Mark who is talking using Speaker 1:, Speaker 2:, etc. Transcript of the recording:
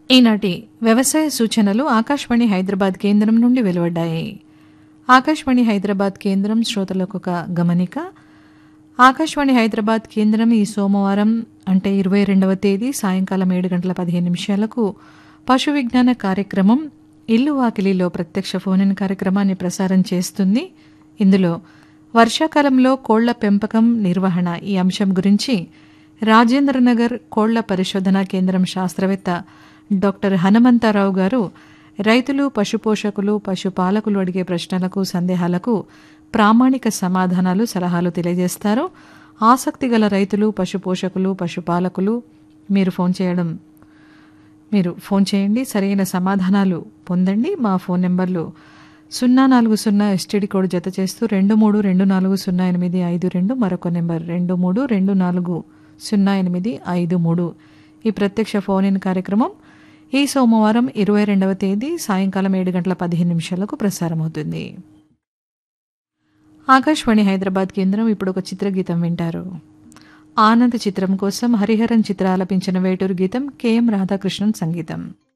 Speaker 1: ఈనాటి వ్యవసాయ సూచనలు ఆకాశవాణి హైదరాబాద్ కేంద్రం నుండి వెలువడ్డాయి ఆకాశవాణి హైదరాబాద్ కేంద్రం శ్రోతలకు ఒక గమనిక ఆకాశవాణి హైదరాబాద్ కేంద్రం ఈ సోమవారం అంటే ఇరవై రెండవ తేదీ సాయంకాలం ఏడు గంటల పదిహేను నిమిషాలకు పశు విజ్ఞాన కార్యక్రమం ఇల్లు వాకిలిలో ప్రత్యక్ష ఫోన్ ఇన్ కార్యక్రమాన్ని ప్రసారం చేస్తుంది ఇందులో వర్షాకాలంలో కోళ్ల పెంపకం నిర్వహణ ఈ అంశం గురించి రాజేంద్రనగర్ కోళ్ల పరిశోధనా కేంద్రం శాస్త్రవేత్త డాక్టర్ హనుమంతరావు గారు రైతులు పశుపోషకులు పశుపాలకులు అడిగే ప్రశ్నలకు సందేహాలకు ప్రామాణిక సమాధానాలు సలహాలు తెలియజేస్తారు ఆసక్తి గల రైతులు పశుపోషకులు పశుపాలకులు మీరు ఫోన్ చేయడం మీరు ఫోన్ చేయండి సరైన సమాధానాలు పొందండి మా ఫోన్ నెంబర్లు సున్నా నాలుగు సున్నా ఎస్టీడీ కోడ్ జత చేస్తూ రెండు మూడు రెండు నాలుగు సున్నా ఎనిమిది ఐదు రెండు మరొక నెంబర్ రెండు మూడు రెండు నాలుగు సున్నా ఎనిమిది ఐదు మూడు ఈ ప్రత్యక్ష ఫోన్ ఇన్ కార్యక్రమం ఈ సోమవారం ఇరవై రెండవ తేదీ సాయంకాలం ఏడు గంటల పదిహేను నిమిషాలకు ప్రసారమవుతుంది ఆకాశవాణి హైదరాబాద్ కేంద్రం ఇప్పుడు ఒక చిత్రగీతం వింటారు ఆనంద్ చిత్రం కోసం హరిహరన్ చిత్ర ఆలపించిన వేటూరు గీతం కెఎం రాధాకృష్ణన్ సంగీతం